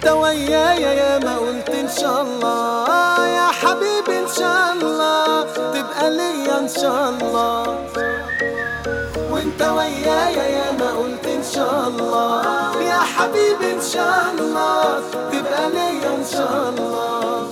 وانت ويايا يا ما قلت ان شاء الله يا حبيبي ان شاء الله تبقى ليا ان شاء الله وانت ويايا يا ما قلت ان شاء الله يا حبيبي ان شاء الله تبقى ليا ان شاء الله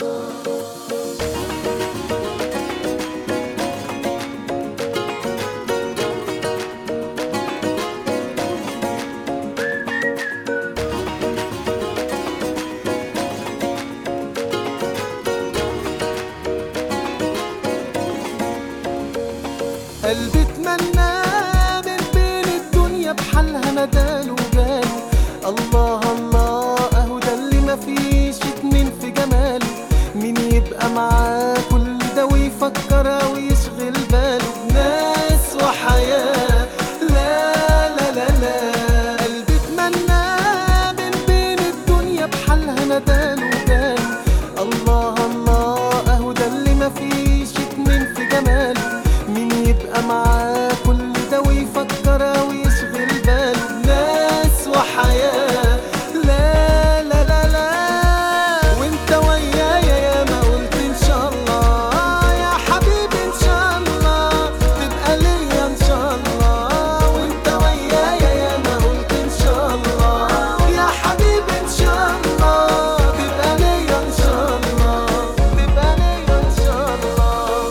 قلبي اتمنى من بين الدنيا بحالها نداله وجاله الله الله اهو ده اللي مفيش اتنين في جماله مين يبقى معاه كل ده ويفكر او يشغل باله بناس وحياة لا لا لا لا قلبي اتمنى من بين الدنيا بحالها نداله وجاله الله الله اهو ده اللي مفيش اتنين في جماله مين يبقى معاه كل ده ويفكر او يشغل باله ناس وحياة لا لا لا لا وانت ويايا يا ما قلت ان شاء الله يا حبيبي ان شاء الله تبقى ليا ان شاء الله وانت ويايا يا ما قلت ان شاء الله يا حبيبي ان شاء الله تبقى ليا ان شاء الله تبقى ليا ان شاء الله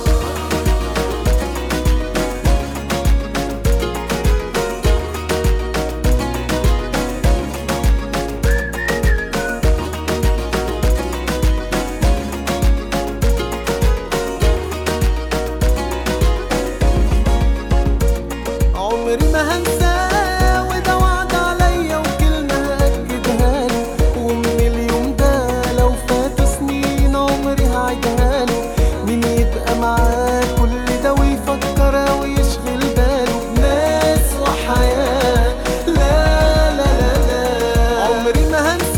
عمري ما هنساه وده وعد عليا وكلمة هأكدها له ومن اليوم ده لو فاتوا سنين عمري هعيدها له مين يبقى معاه كل ده ويفكر ويشغل باله بناس وحياة لا لا لا لا عمري ما هنساه